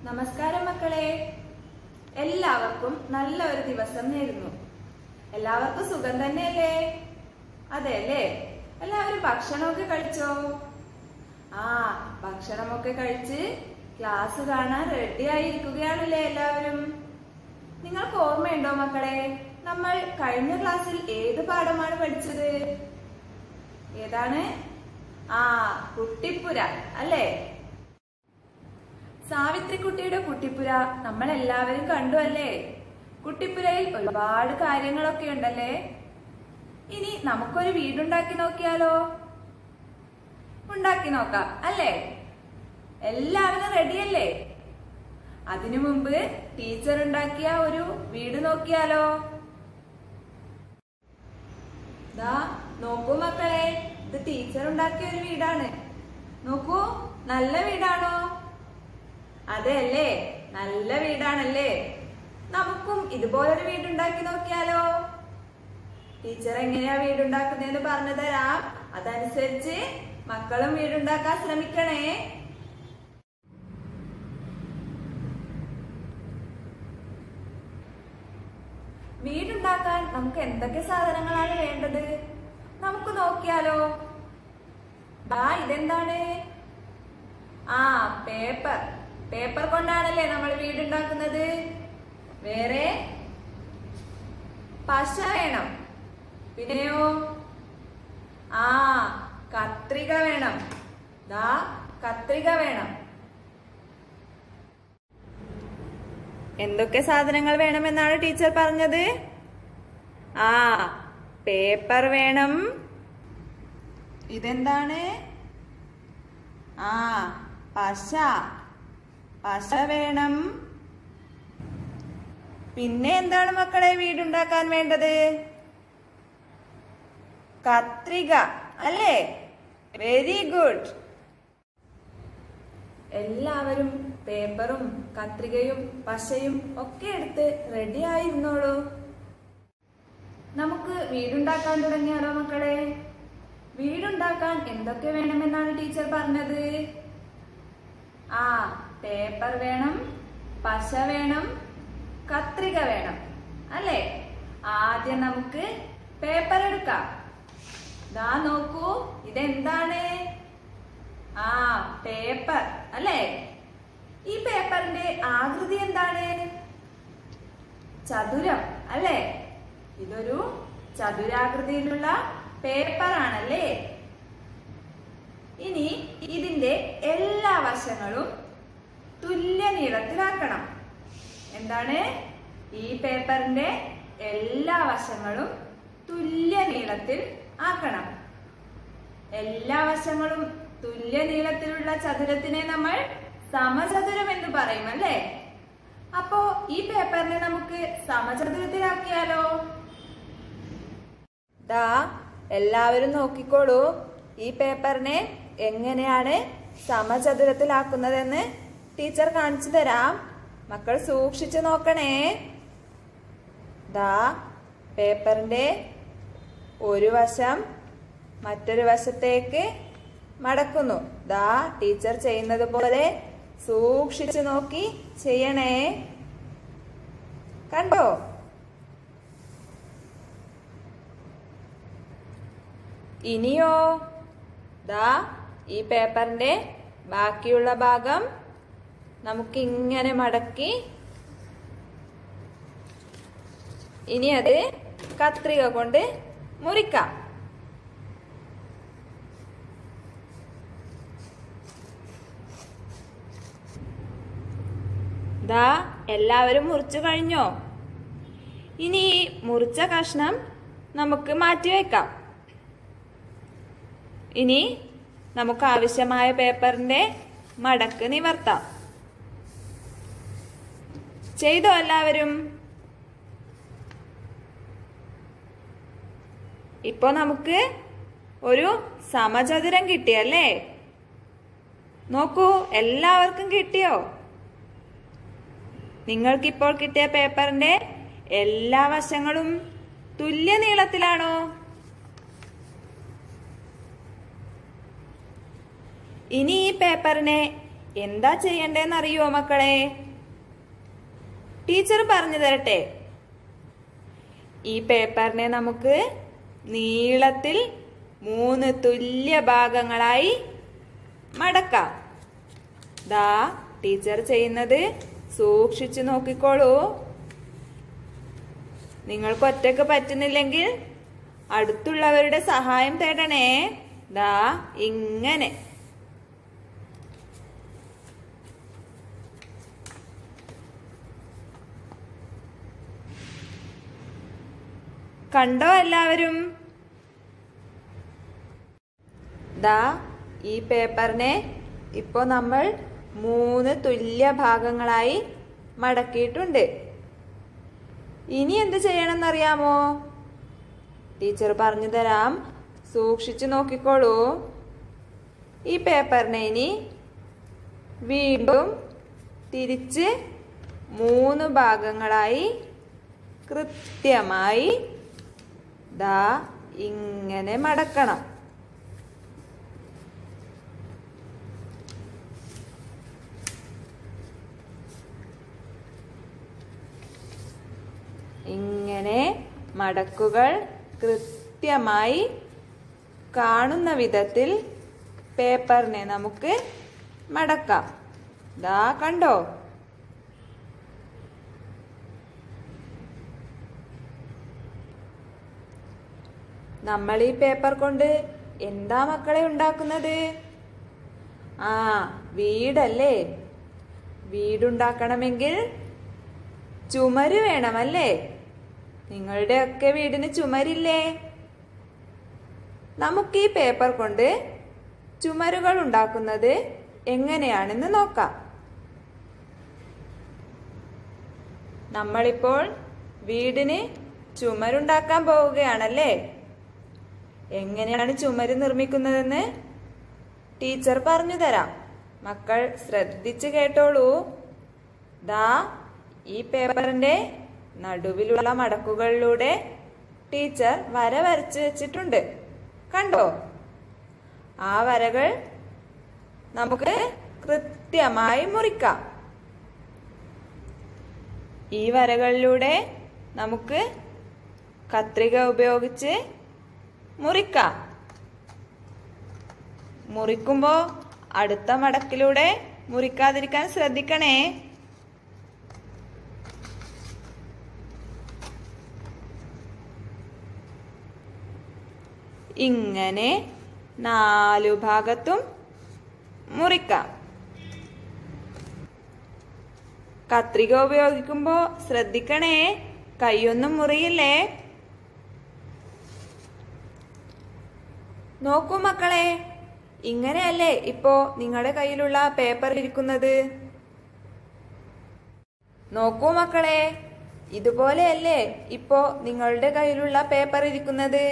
നമസ്കാരം മക്കളെ എല്ലാവർക്കും നല്ല ഒരു ദിവസം നേരുന്നു എല്ലാവർക്കും സുഖം തന്നെയല്ലേ അതെ അല്ലേ എല്ലാവരും ഭക്ഷണമൊക്കെ കഴിച്ചോ ആ ഭക്ഷണമൊക്കെ കഴിച്ച് ക്ലാസ് കാണാൻ റെഡി ആയിരിക്കുകയാണല്ലേ എല്ലാവരും നിങ്ങൾക്ക് ഓർമ്മയുണ്ടോ മക്കളെ നമ്മൾ കഴിഞ്ഞ ക്ലാസ്സിൽ ഏത് പാഠമാണ് പഠിച്ചത് ഏതാണ് ആ കുട്ടിപ്പുര അല്ലേ സാവിത്രിക്കുട്ടിയുടെ കുട്ടിപ്പുര നമ്മൾ എല്ലാവരും കണ്ടു അല്ലേ കുട്ടിപ്പുരയിൽ ഒരുപാട് കാര്യങ്ങളൊക്കെ ഉണ്ടല്ലേ ഇനി നമുക്കൊരു വീടുണ്ടാക്കി നോക്കിയാലോ ഉണ്ടാക്കി നോക്കാം അല്ലേ എല്ലാവരും റെഡിയല്ലേ അതിനു മുമ്പ് ടീച്ചർ ഉണ്ടാക്കിയ ഒരു വീട് നോക്കിയാലോ ദാ നോക്കൂ മക്കളെ ഇത് ടീച്ചർ ഉണ്ടാക്കിയ ഒരു വീടാണ് നോക്കൂ നല്ല വീടാണോ അതെ അല്ലേ നല്ല വീടാണല്ലേ നമുക്കും ഇതുപോലൊരു വീടുണ്ടാക്കി നോക്കിയാലോ ടീച്ചർ എങ്ങനെയാ വീടുണ്ടാക്കുന്നതെന്ന് പറഞ്ഞു തരാം അതനുസരിച്ച് മക്കളും വീടുണ്ടാക്കാൻ ശ്രമിക്കണേ വീടുണ്ടാക്കാൻ നമുക്ക് എന്തൊക്കെ സാധനങ്ങളാണ് വേണ്ടത് നമുക്ക് നോക്കിയാലോ ദാ ഇതെന്താണ് ആ പേപ്പർ പേപ്പർ കൊണ്ടാണല്ലേ നമ്മൾ വീടുണ്ടാക്കുന്നത് വേറെ പശ വേണം പിന്നെയോ ആ കത്രിക വേണം ദാ കത്രിക വേണം എന്തൊക്കെ സാധനങ്ങൾ വേണമെന്നാണ് ടീച്ചർ പറഞ്ഞത് ആ പേപ്പർ വേണം ഇതെന്താണ് ആ പശ പശ വേണം പിന്നെ എന്താണ് മക്കളെ വീടുണ്ടാക്കാൻ വേണ്ടത് കത്രിക അല്ലേ വെരി ഗുഡ് എല്ലാവരും പേപ്പറും കത്രികയും പശയും ഒക്കെ എടുത്ത് റെഡി ആയിരുന്നോളൂ നമുക്ക് വീടുണ്ടാക്കാൻ തുടങ്ങിയാലോ മക്കളെ വീടുണ്ടാക്കാൻ എന്തൊക്കെ വേണമെന്നാണ് ടീച്ചർ പറഞ്ഞത് ആ പേപ്പർ വേണം പശ വേണം കത്രിക വേണം അല്ലേ ആദ്യം നമുക്ക് പേപ്പർ എടുക്കാം ദാ നോക്കൂ ഇതെന്താണ് ആ പേപ്പർ അല്ലേ ഈ പേപ്പറിന്റെ ആകൃതി എന്താണ് ചതുരം അല്ലേ ഇതൊരു ചതുരാകൃതിയിലുള്ള പേപ്പർ ആണല്ലേ ഇനി ഇതിന്റെ എല്ലാ വശങ്ങളും തുല്യ നീളത്തിലാക്കണം എന്താണ് ഈ പേപ്പറിന്റെ എല്ലാ വശങ്ങളും തുല്യ നീളത്തിൽ ആക്കണം എല്ലാ വശങ്ങളും തുല്യ നീളത്തിലുള്ള ചതുരത്തിനെ നമ്മൾ സമചതുരം എന്ന് പറയും അല്ലേ അപ്പോ ഈ പേപ്പറിനെ നമുക്ക് സമചതുരത്തിലാക്കിയാലോ ദാ എല്ലാവരും നോക്കിക്കോളൂ ഈ പേപ്പറിനെ എങ്ങനെയാണ് സമചതുരത്തിലാക്കുന്നതെന്ന് ടീച്ചർ കാണിച്ചു തരാം മക്കൾ സൂക്ഷിച്ചു നോക്കണേ ദാ പേപ്പറിന്റെ ഒരു വശം മറ്റൊരു വശത്തേക്ക് മടക്കുന്നു ദാ ടീച്ചർ ചെയ്യുന്നത് പോലെ സൂക്ഷിച്ചു നോക്കി ചെയ്യണേ കണ്ടോ ഇനിയോ ദാ ഈ പേപ്പറിന്റെ ബാക്കിയുള്ള ഭാഗം നമുക്ക് ഇങ്ങനെ മടക്കി ഇനി അത് കത്രിക കൊണ്ട് മുറിക്കാം ദാ എല്ലാവരും മുറിച്ചു കഴിഞ്ഞോ ഇനി ഈ മുറിച്ച കഷ്ണം നമുക്ക് മാറ്റിവെക്കാം ഇനി നമുക്ക് ആവശ്യമായ പേപ്പറിന്റെ മടക്ക് നിവർത്താം ചെയ്തോ എല്ലാവരും ഇപ്പോ നമുക്ക് ഒരു സമചതുരം കിട്ടിയല്ലേ നോക്കൂ എല്ലാവർക്കും കിട്ടിയോ നിങ്ങൾക്കിപ്പോൾ കിട്ടിയ പേപ്പറിന്റെ എല്ലാ വശങ്ങളും തുല്യ നീളത്തിലാണോ ഇനി ഈ പേപ്പറിനെ എന്താ ചെയ്യണ്ടേന്ന് അറിയോ മക്കളെ ടീച്ചർ പറഞ്ഞു തരട്ടെ ഈ പേപ്പറിനെ നമുക്ക് നീളത്തിൽ മൂന്ന് തുല്യ ഭാഗങ്ങളായി മടക്കാം ദാ ടീച്ചർ ചെയ്യുന്നത് സൂക്ഷിച്ചു നോക്കിക്കോളൂ നിങ്ങൾക്ക് ഒറ്റക്ക് പറ്റുന്നില്ലെങ്കിൽ അടുത്തുള്ളവരുടെ സഹായം തേടണേ ദാ ഇങ്ങനെ കണ്ടോ എല്ലാവരും ദാ ഈ പേപ്പറിനെ ഇപ്പോൾ നമ്മൾ മൂന്ന് തുല്യ ഭാഗങ്ങളായി മടക്കിയിട്ടുണ്ട് ഇനി എന്ത് ചെയ്യണമെന്നറിയാമോ ടീച്ചർ പറഞ്ഞു തരാം സൂക്ഷിച്ചു നോക്കിക്കോളൂ ഈ പേപ്പറിനെ ഇനി വീണ്ടും തിരിച്ച് മൂന്ന് ഭാഗങ്ങളായി കൃത്യമായി ദാ ഇങ്ങനെ മടക്കണം ഇങ്ങനെ മടക്കുകൾ കൃത്യമായി കാണുന്ന വിധത്തിൽ പേപ്പറിനെ നമുക്ക് മടക്കാം ദാ കണ്ടോ നമ്മൾ ഈ പേപ്പർ കൊണ്ട് എന്താ മക്കളെ ഉണ്ടാക്കുന്നത് ആ വീടല്ലേ വീടുണ്ടാക്കണമെങ്കിൽ ചുമര് വേണമല്ലേ നിങ്ങളുടെ ഒക്കെ വീടിന് ചുമരില്ലേ നമുക്ക് ഈ പേപ്പർ കൊണ്ട് ചുമരുകൾ ഉണ്ടാക്കുന്നത് എങ്ങനെയാണെന്ന് നോക്കാം നമ്മളിപ്പോൾ വീടിന് ചുമരുണ്ടാക്കാൻ പോവുകയാണല്ലേ എങ്ങനെയാണ് ചുമര് നിർമ്മിക്കുന്നതെന്ന് ടീച്ചർ പറഞ്ഞു തരാം മക്കൾ ശ്രദ്ധിച്ച് കേട്ടോളൂ ദാ ഈ പേപ്പറിന്റെ നടുവിലുള്ള മടക്കുകളിലൂടെ ടീച്ചർ വര വരച്ച് വെച്ചിട്ടുണ്ട് കണ്ടോ ആ വരകൾ നമുക്ക് കൃത്യമായി മുറിക്കാം ഈ വരകളിലൂടെ നമുക്ക് കത്രിക ഉപയോഗിച്ച് മുറിക്കാം മുറിക്കുമ്പോൾ അടുത്ത മടക്കിലൂടെ മുറിക്കാതിരിക്കാൻ ശ്രദ്ധിക്കണേ ഇങ്ങനെ നാലു ഭാഗത്തും മുറിക്കാം കത്രിക ഉപയോഗിക്കുമ്പോൾ ശ്രദ്ധിക്കണേ കൈയൊന്നും മുറിയില്ലേ നോക്കൂ മക്കളെ ഇങ്ങനെയല്ലേ ഇപ്പോ നിങ്ങളുടെ കയ്യിലുള്ള പേപ്പർ ഇരിക്കുന്നത് നോക്കൂ മക്കളെ ഇതുപോലെയല്ലേ ഇപ്പോ നിങ്ങളുടെ കയ്യിലുള്ള പേപ്പർ ഇരിക്കുന്നത്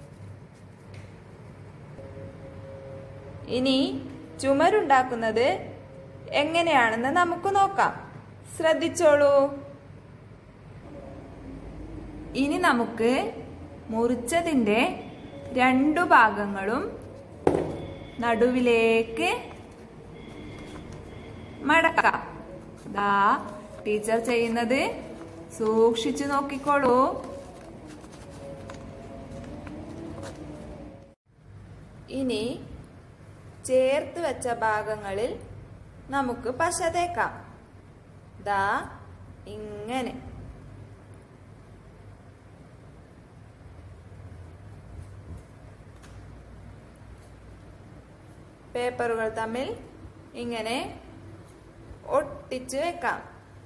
ഇനി ചുമരുണ്ടാക്കുന്നത് എങ്ങനെയാണെന്ന് നമുക്ക് നോക്കാം ശ്രദ്ധിച്ചോളൂ ഇനി നമുക്ക് മുറിച്ചതിൻ്റെ രണ്ടു ഭാഗങ്ങളും നടുവിലേക്ക് മടക്കാം ദാ ടീച്ചർ ചെയ്യുന്നത് സൂക്ഷിച്ചു നോക്കിക്കോളൂ ഇനി ചേർത്ത് വെച്ച ഭാഗങ്ങളിൽ നമുക്ക് പശ തേക്കാം ദാ ഇങ്ങനെ പേപ്പറുകൾ തമ്മിൽ ഇങ്ങനെ ഒട്ടിച്ച് വെക്കാം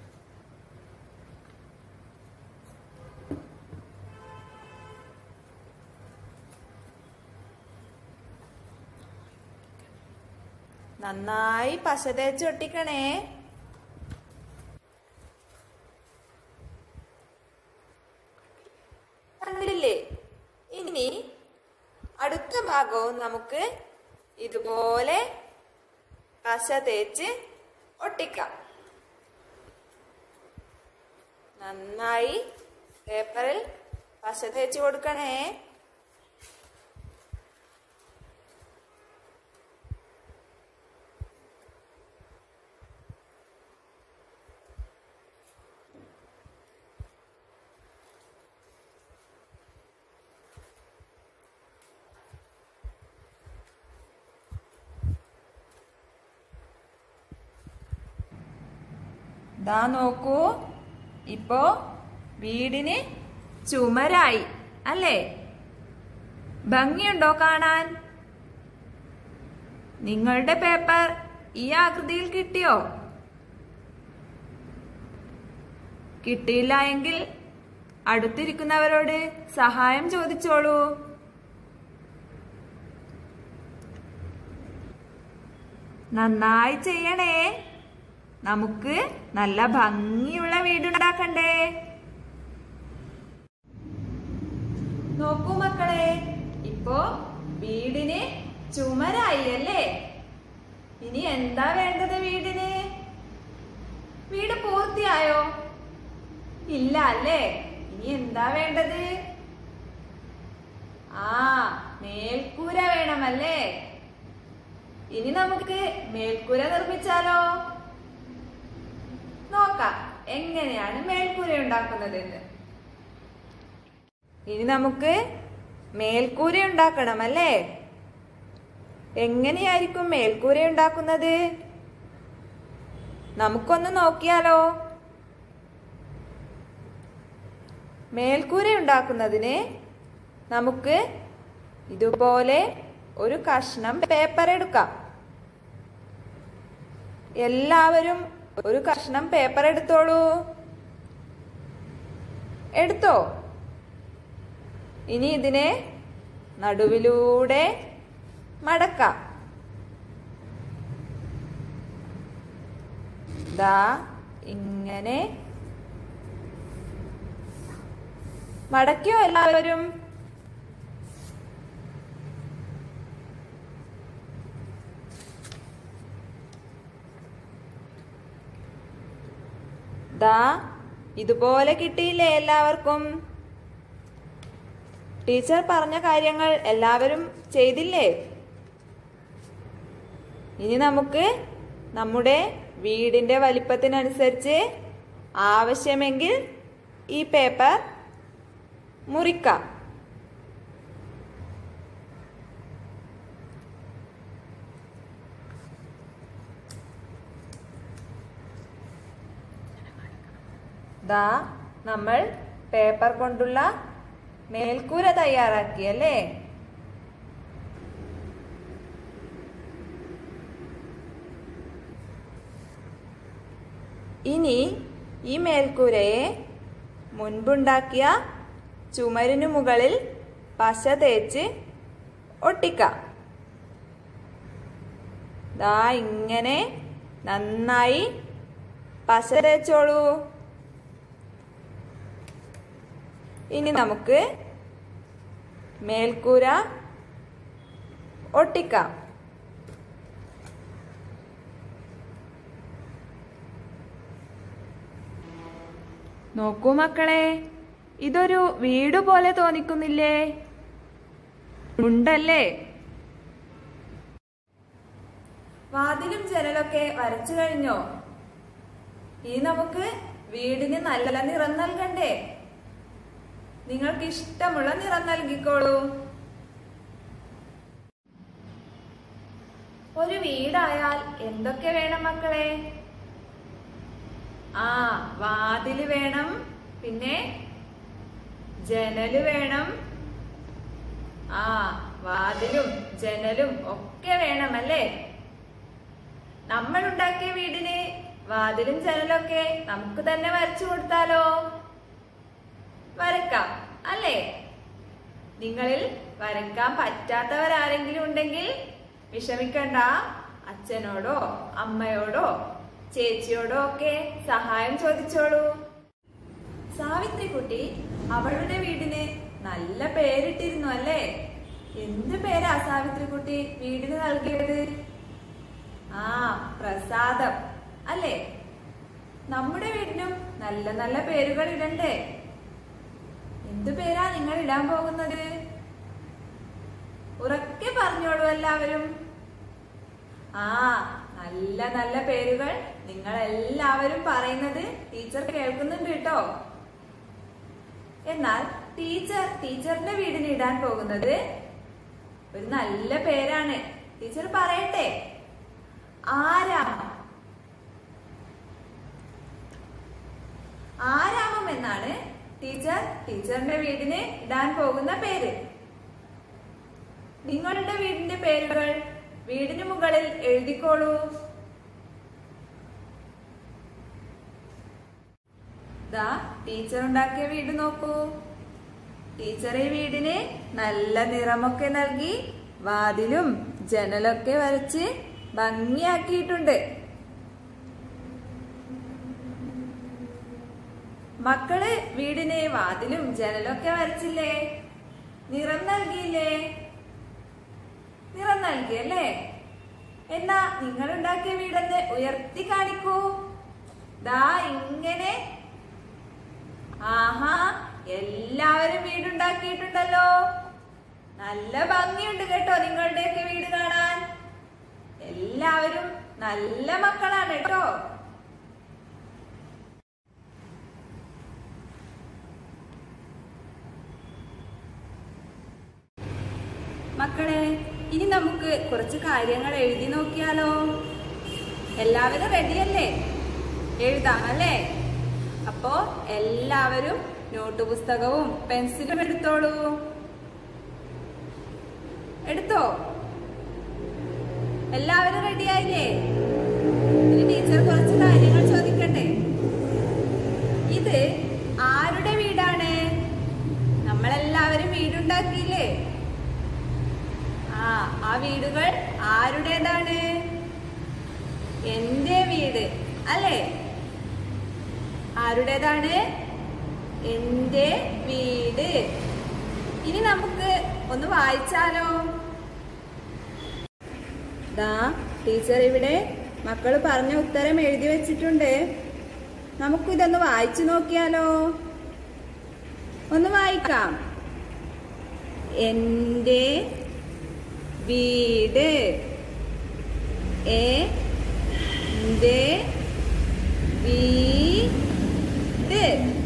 നന്നായി പശ തേച്ച് ഒട്ടിക്കണേ കണ്ടില്ലേ ഇനി അടുത്ത ഭാഗവും നമുക്ക് ഇതുപോലെ പശ തേച്ച് ഒട്ടിക്കാം നന്നായി പേപ്പറിൽ പശ തേച്ച് കൊടുക്കണേ ദാ നോക്കൂ ഇപ്പോ വീടിന് ചുമരായി അല്ലേ ഭംഗിയുണ്ടോ കാണാൻ നിങ്ങളുടെ പേപ്പർ ഈ ആകൃതിയിൽ കിട്ടിയോ കിട്ടിയില്ല എങ്കിൽ അടുത്തിരിക്കുന്നവരോട് സഹായം ചോദിച്ചോളൂ നന്നായി ചെയ്യണേ നമുക്ക് നല്ല ഭംഗിയുള്ള വീടുണ്ടാക്കണ്ടേ നോക്കൂ മക്കളെ ഇപ്പോ വീടിന് ചുമരായി അല്ലേ ഇനി എന്താ വേണ്ടത് വീടിന് വീട് പൂർത്തിയായോ ഇല്ല അല്ലേ ഇനി എന്താ വേണ്ടത് ആ മേൽക്കൂര വേണമല്ലേ ഇനി നമുക്ക് മേൽക്കൂര നിർമ്മിച്ചാലോ നോക്കാം എങ്ങനെയാണ് മേൽക്കൂര ഉണ്ടാക്കുന്നതെന്ന് ഇനി നമുക്ക് മേൽക്കൂര ഉണ്ടാക്കണം അല്ലേ എങ്ങനെയായിരിക്കും മേൽക്കൂര ഉണ്ടാക്കുന്നത് നമുക്കൊന്ന് നോക്കിയാലോ മേൽക്കൂര ഉണ്ടാക്കുന്നതിന് നമുക്ക് ഇതുപോലെ ഒരു കഷ്ണം പേപ്പർ എടുക്കാം എല്ലാവരും ഒരു കഷ്ണം പേപ്പർ എടുത്തോളൂ എടുത്തോ ഇനി ഇതിനെ നടുവിലൂടെ മടക്കാം ദാ ഇങ്ങനെ മടക്കിയോ എല്ലാവരും ദാ ഇതുപോലെ കിട്ടിയില്ലേ എല്ലാവർക്കും ടീച്ചർ പറഞ്ഞ കാര്യങ്ങൾ എല്ലാവരും ചെയ്തില്ലേ ഇനി നമുക്ക് നമ്മുടെ വീടിന്റെ വലിപ്പത്തിനനുസരിച്ച് ആവശ്യമെങ്കിൽ ഈ പേപ്പർ മുറിക്കാം ദാ നമ്മൾ പേപ്പർ കൊണ്ടുള്ള മേൽക്കൂര തയ്യാറാക്കിയല്ലേ ഇനി ഈ മേൽക്കൂരയെ മുൻപുണ്ടാക്കിയ ചുമരിനു മുകളിൽ പശ തേച്ച് ഒട്ടിക്കാം ദാ ഇങ്ങനെ നന്നായി പശ തേച്ചോളൂ ഇനി നമുക്ക് മേൽക്കൂര ഒട്ടിക്കാം നോക്കൂ മക്കളെ ഇതൊരു വീട് പോലെ തോന്നിക്കുന്നില്ലേ ഉണ്ടല്ലേ വാതിലും ജനലൊക്കെ വരച്ചു കഴിഞ്ഞോ ഇനി നമുക്ക് വീടിന് നല്ല നിറം നൽകണ്ടേ നിങ്ങൾക്ക് ഇഷ്ടമുള്ള നിറം നൽകിക്കോളൂ ഒരു വീടായാൽ എന്തൊക്കെ വേണം മക്കളെ ആ വാതില് വേണം പിന്നെ ജനല് വേണം ആ വാതിലും ജനലും ഒക്കെ വേണം അല്ലേ നമ്മൾ ഉണ്ടാക്കിയ വീടിന് വാതിലും ജനലൊക്കെ നമുക്ക് തന്നെ വരച്ചു കൊടുത്താലോ വരക്കാം അല്ലേ നിങ്ങളിൽ വരക്കാൻ പറ്റാത്തവരാരെങ്കിലും ഉണ്ടെങ്കിൽ വിഷമിക്കണ്ട അച്ഛനോടോ അമ്മയോടോ ചേച്ചിയോടോ ഒക്കെ സഹായം ചോദിച്ചോളൂ സാവിത്രി കുട്ടി അവളുടെ വീടിന് നല്ല പേരിട്ടിരുന്നു അല്ലേ എന്ത് പേരാ സാവിത്രി കുട്ടി വീടിന് നൽകിയത് ആ പ്രസാദം അല്ലേ നമ്മുടെ വീടിനും നല്ല നല്ല പേരുകൾ ഇടണ്ടേ എന്തു പേരാ നിങ്ങൾ ഇടാൻ പോകുന്നത് ഉറക്കെ പറഞ്ഞോളൂ എല്ലാവരും ആ നല്ല നല്ല പേരുകൾ നിങ്ങൾ എല്ലാവരും പറയുന്നത് ടീച്ചർ കേൾക്കുന്നുണ്ട് കേട്ടോ എന്നാൽ ടീച്ചർ ടീച്ചറിന്റെ വീടിന് ഇടാൻ പോകുന്നത് ഒരു നല്ല പേരാണ് ടീച്ചർ പറയട്ടെ ആരാ ആരാമം എന്നാണ് ടീച്ചർ ടീച്ചറിന്റെ വീടിന് ഇടാൻ പോകുന്ന പേര് നിങ്ങളുടെ വീടിന്റെ പേരുകൾ വീടിന് മുകളിൽ എഴുതിക്കോളൂ ദാ ടീച്ചർ ഉണ്ടാക്കിയ വീട് നോക്കൂ ടീച്ചർ ഈ വീടിന് നല്ല നിറമൊക്കെ നൽകി വാതിലും ജനലൊക്കെ വരച്ച് ഭംഗിയാക്കിയിട്ടുണ്ട് മക്കള് വീടിന് വാതിലും ജനലൊക്കെ വരച്ചില്ലേ നിറം നൽകിയില്ലേ നിറം നൽകിയല്ലേ എന്നാ നിങ്ങൾ ഉണ്ടാക്കിയ വീടൊന്ന് ഉയർത്തി കാണിക്കൂ ദാ ഇങ്ങനെ ആഹാ എല്ലാവരും വീടുണ്ടാക്കിയിട്ടുണ്ടല്ലോ നല്ല ഭംഗിയുണ്ട് കേട്ടോ നിങ്ങളുടെയൊക്കെ വീട് കാണാൻ എല്ലാവരും നല്ല മക്കളാണ് കേട്ടോ മക്കളെ ഇനി നമുക്ക് കുറച്ച് കാര്യങ്ങൾ എഴുതി നോക്കിയാലോ എല്ലാവരും റെഡിയല്ലേ എഴുതാം അല്ലേ അപ്പോ എല്ലാവരും നോട്ട് പുസ്തകവും പെൻസിലും എടുത്തോളൂ എടുത്തോ എല്ലാവരും റെഡിയായില്ലേ ഇനി ടീച്ചർ കുറച്ച് കാര്യങ്ങൾ ചോദിക്കട്ടെ ഇത് ആരുടെ വീടാണ് നമ്മളെല്ലാവരും വീടുണ്ടാക്കിയില്ലേ ആ ആ വീടുകൾ ആരുടേതാണ് എന്റെ വീട് അല്ലേ ആരുടേതാണ് എന്റെ വീട് ഇനി നമുക്ക് ഒന്ന് വായിച്ചാലോ ദാ ടീച്ചർ ഇവിടെ മക്കൾ പറഞ്ഞ ഉത്തരം എഴുതി വെച്ചിട്ടുണ്ട് നമുക്കിതൊന്ന് വായിച്ചു നോക്കിയാലോ ഒന്ന് വായിക്കാം എന്റെ വീട് എന്റെ വീട്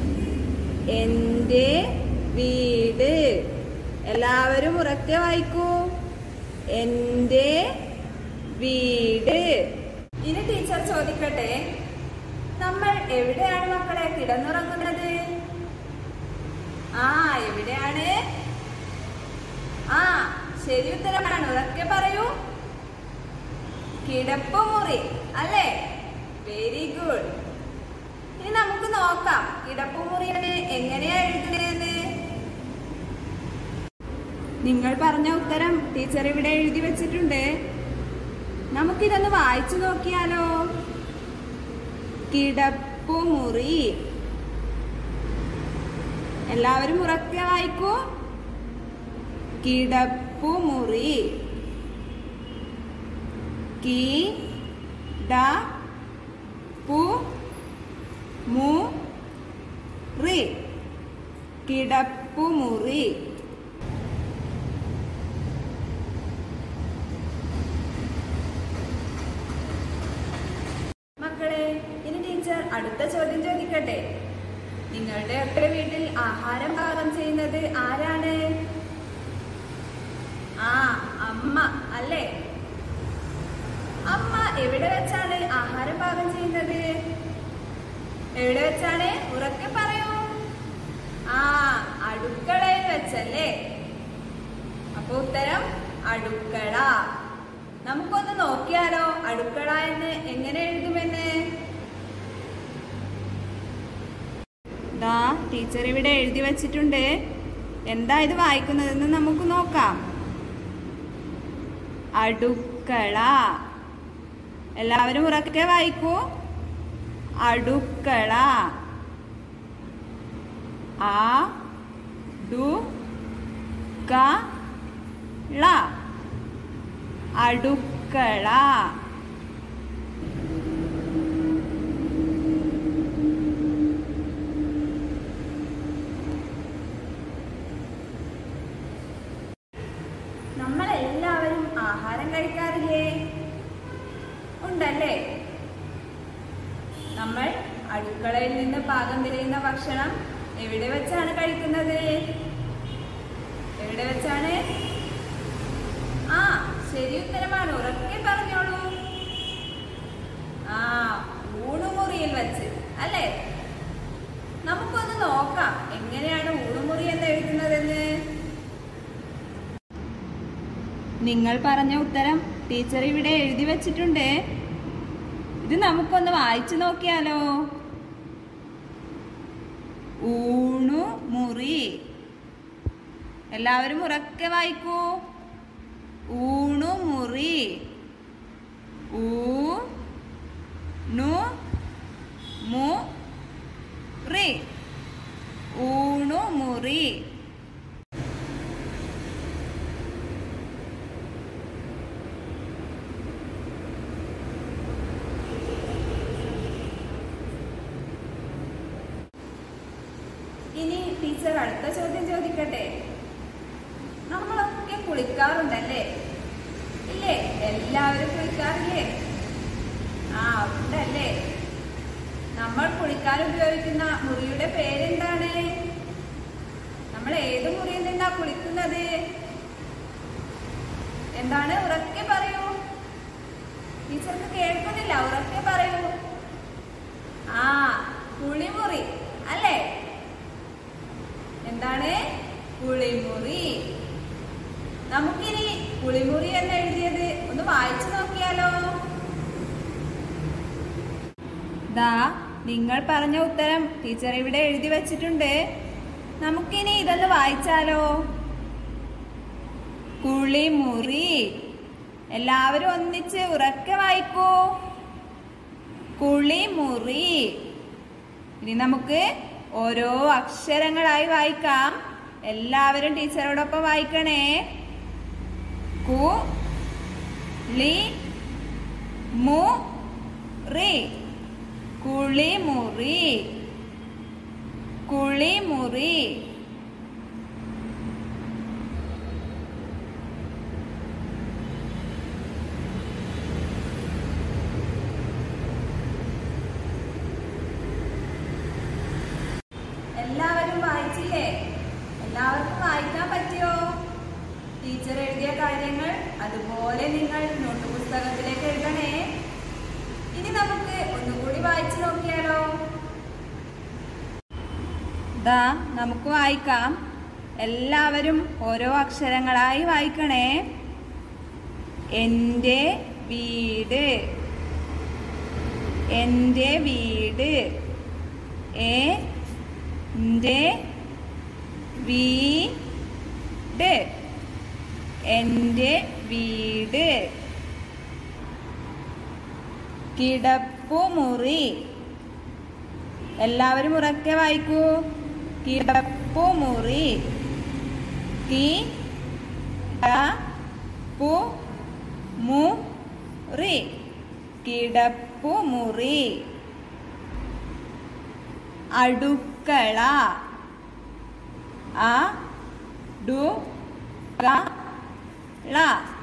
എന്റെ വീട് എല്ലാവരും ഉറക്കെ വായിക്കൂ എന്റെ വീട് ഇനി ടീച്ചർ ചോദിക്കട്ടെ നമ്മൾ എവിടെയാണ് മക്കളെ കിടന്നുറങ്ങുന്നത് ആ എവിടെയാണ് ആ ശരി ഉത്തരമാണ് ഉറക്കെ പറയൂ കിടപ്പുമുറി അല്ലേ വെരി ഗുഡ് ഇനി നമുക്ക് നോക്കാം കിടപ്പുമുറിയാണ് എങ്ങനെയാ എഴുതുന്നതെന്ന് നിങ്ങൾ പറഞ്ഞ ഉത്തരം ടീച്ചർ ഇവിടെ എഴുതി വെച്ചിട്ടുണ്ട് നമുക്കിതൊന്ന് വായിച്ചു നോക്കിയാലോ കിടപ്പുമുറി എല്ലാവരും ഉറക്കെ വായിക്കൂ കിടപ്പുമുറി കി ഡ പു മു റി കിടപ്പുമുറി മക്കളെ ഇനി ടീച്ചർ അടുത്ത ചോദ്യം ചോദിക്കട്ടെ നിങ്ങളുടെ ഒക്കെ വീട്ടിൽ ആഹാരം പാകം ചെയ്യുന്നത് ആരാണ് ആ അമ്മ അല്ലേ അമ്മ എവിടെ വെച്ചാണ് ആഹാരം പാകം ചെയ്യുന്നത് എവിടെ വെച്ചാണ് ഉറക്കെ പറയൂ ആ അടുക്കളയിൽ വെച്ചല്ലേ അപ്പൊ ഉത്തരം അടുക്കള നമുക്കൊന്ന് നോക്കിയാലോ അടുക്കള എന്ന് എങ്ങനെ എഴുതുമെന്ന് ദാ ടീച്ചർ ഇവിടെ എഴുതി വച്ചിട്ടുണ്ട് എന്താ ഇത് വായിക്കുന്നതെന്ന് നമുക്ക് നോക്കാം അടുക്കള എല്ലാവരും ഉറക്കെ വായിക്കൂ അടുക്കള ആ ഡു ക ള അടുക്കള നമ്മളെല്ലാവരും ആഹാരം കഴിക്കാറില്ലേ ഉണ്ടല്ലേ നമ്മൾ അടുക്കളയിൽ നിന്ന് പാകം തിരിയുന്ന ഭക്ഷണം എവിടെ വെച്ചാണ് കഴിക്കുന്നത് എവിടെ വെച്ചാണ് ആ ശരി ഉത്തരമാണ് ഉറക്കെ പറഞ്ഞോളൂ ആ ഊണുമുറിയിൽ വെച്ച് അല്ലേ നിങ്ങൾ പറഞ്ഞ ഉത്തരം ടീച്ചർ ഇവിടെ എഴുതി വച്ചിട്ടുണ്ട് ഇത് നമുക്കൊന്ന് വായിച്ചു നോക്കിയാലോ ഊണു മുറി എല്ലാവരും ഉറക്കെ വായിക്കൂ ഊണു മുറി ഊ നു മു റി ഊണു മുറി ഇനി ടീച്ചർ അടുത്ത ചോദ്യം ചോദിക്കട്ടെ നമ്മളൊക്കെ കുളിക്കാറുണ്ടല്ലേ ഇല്ലേ എല്ലാവരും കുളിക്കാറില്ലേ ആ ഉണ്ടല്ലേ നമ്മൾ കുളിക്കാൻ ഉപയോഗിക്കുന്ന മുറിയുടെ പേരെന്താണ് നമ്മൾ ഏത് മുറിയിൽ നിന്നാ കുളിക്കുന്നത് എന്താണ് ഉറക്കെ പറയൂ ടീച്ചർക്ക് കേൾക്കുന്നില്ല ഉറക്കെ പറയൂ ആ കുളിമുറി അല്ലേ എന്താണ് കുളിമുറി നമുക്കിനി കുളിമുറി എന്ന് എഴുതിയത് ഒന്ന് വായിച്ചു നോക്കിയാലോ ദാ നിങ്ങൾ പറഞ്ഞ ഉത്തരം ടീച്ചർ ഇവിടെ എഴുതി വച്ചിട്ടുണ്ട് നമുക്കിനി ഇതൊന്ന് വായിച്ചാലോ കുളിമുറി എല്ലാവരും ഒന്നിച്ച് ഉറക്കെ വായിക്കൂ കുളിമുറി ഇനി നമുക്ക് ഓരോ അക്ഷരങ്ങളായി വായിക്കാം എല്ലാവരും ടീച്ചറോടൊപ്പം വായിക്കണേ കു ലി മു റി കുളിമുറി കുളിമുറി എല്ലാവരും വായിച്ചില്ലേ എല്ലാവർക്കും വായിക്കാൻ പറ്റിയോ ടീച്ചർ എഴുതിയ കാര്യങ്ങൾ അതുപോലെ നിങ്ങൾ നോട്ട് പുസ്തകത്തിലേക്ക് എഴുതണേ ഇനി നമുക്ക് ഒന്നുകൂടി വായിച്ചു നോക്കിയാലോ ദാ നമുക്ക് വായിക്കാം എല്ലാവരും ഓരോ അക്ഷരങ്ങളായി വായിക്കണേ എൻ്റെ വീട് എൻ്റെ വീട് എ എൻ്റെ വീട് എൻ്റെ വീട് കിടപ്പുമുറി എല്ലാവരും ഉറക്കെ വായിക്കൂ കിടപ്പുമുറി കി ഡ പു മു റി കിടപ്പുമുറി അടുക്കള അ ഡു ക ള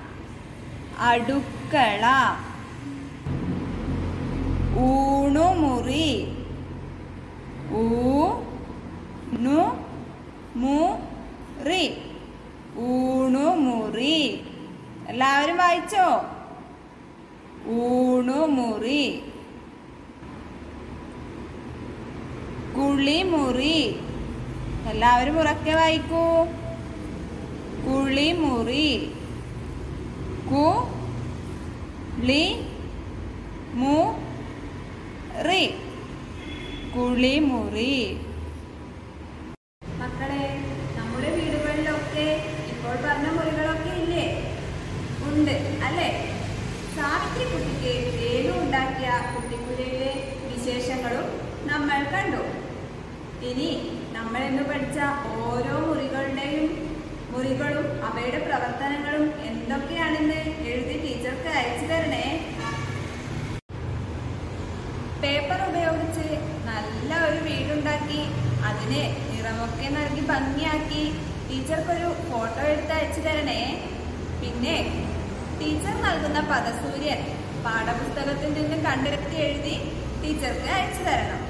അടുക്കള ഊണുമുറി ഊ നു മു റി ഊണുമുറി എല്ലാവരും വായിച്ചോ ഊണുമുറി കുളിമുറി എല്ലാവരും ഉറക്കെ വായിക്കൂ കുളിമുറി കു ലി മു റി കുളിമുറി മക്കളെ നമ്മുടെ വീടുകളിലൊക്കെ ഇപ്പോൾ പറഞ്ഞ മുറികളൊക്കെ ഇല്ലേ ഉണ്ട് അല്ലേ സാവിത്രി കുട്ടിക്ക് വേലു ഉണ്ടാക്കിയ കുട്ടിക്കുരയിലെ വിശേഷങ്ങളും നമ്മൾ കണ്ടു ഇനി നമ്മൾ ഇന്ന് പഠിച്ച ഓരോ മുറികളുടെയും മുറികളും അവയുടെ പ്രവർത്തനങ്ങളും എന്തൊക്കെയാണെന്ന് എഴുതി ടീച്ചർക്ക് അയച്ചു തരണേ പേപ്പർ ഉപയോഗിച്ച് നല്ല ഒരു വീടുണ്ടാക്കി അതിന് നിറമൊക്കെ നൽകി ഭംഗിയാക്കി ടീച്ചർക്കൊരു ഫോട്ടോ എടുത്ത് അയച്ചു തരണേ പിന്നെ ടീച്ചർ നൽകുന്ന പദസൂര്യൻ പാഠപുസ്തകത്തിൽ നിന്ന് കണ്ടെടുത്ത് എഴുതി ടീച്ചർക്ക് അയച്ചു തരണം